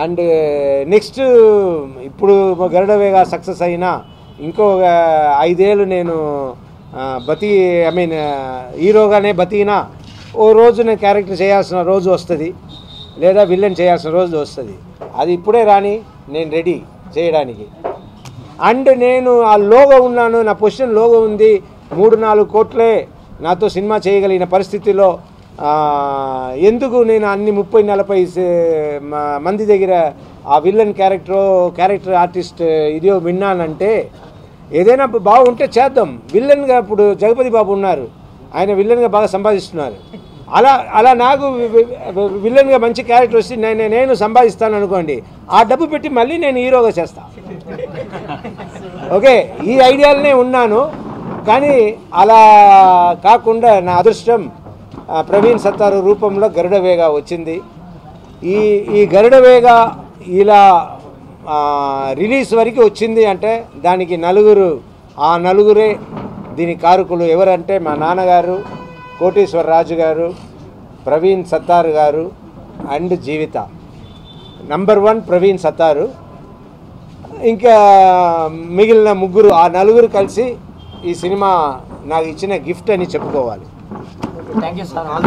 and next ఇప్పుడు Garudavega success అయినా ఇంకో ఐదేళ్ళు నేను ఆ, బతి ఐ మీన్ హీరోగానే బతికినా ఓ రోజు నేను క్యారెక్టర్ చేయాల్సిన రోజు వస్తుంది లేదా విలన్ చేయాల్సిన రోజు వస్తుంది అది ఇప్పుడే రాని నేను రెడీ చేయడానికి అండ్ నేను ఆ లోగో ఉన్నాను నా పొజిషన్ లోగో ఉంది మూడు నాలుగు కోట్లే నాతో సినిమా చేయగలిగిన పరిస్థితిలో ఆ, ఎందుకు నేను అన్ని ముప్పై నలభై సే- మ- మంది దగ్గర ఆ విలన్ క్యారెక్టర్ క్యారెక్టర్ ఆర్టిస్ట్ ఇదియో విన్నానంటే ఏదైనా బాగుంటే చేద్దాం విలన్గా ఇప్పుడు జగపతి బాబు ఉన్నారు ఆయన విలన్గా బాగా సంపాదిస్తున్నారు అలా అలా నాకు వి- వి- విలన్గా మంచి క్యారెక్టర్ వస్తే నేను నేను సంపాదిస్తాను అనుకోండి ఆ డబ్బు పెట్టి మళ్ళీ నేను హీరోగా చేస్తాను ఓకే ఈ ఐడియాలనే ఉన్నాను కానీ అలా కాకుండా నా అదృష్టం ఆ, ప్రవీణ్ సత్తారు రూపంలో గరుడవేగ వచ్చింది ఈ ఈ గరుడవేగ ఇలా ఆ, రిలీజ్ వరకు వచ్చింది అంటే దానికి నలుగురు ఆ నలుగురే దీని కారకులు ఎవరంటే మా నాన్నగారు కోటేశ్వర రాజు గారు Praveen Sattaru garu and Jeevitha number one Praveen Sattaru ఇంకా మిగిలిన ముగ్గురు ఆ నలుగురు కలిసి ఈ సినిమా నాకు ఇచ్చిన గిఫ్ట్ అని చెప్పుకోవాలి థ్యాంక్ యూ సార్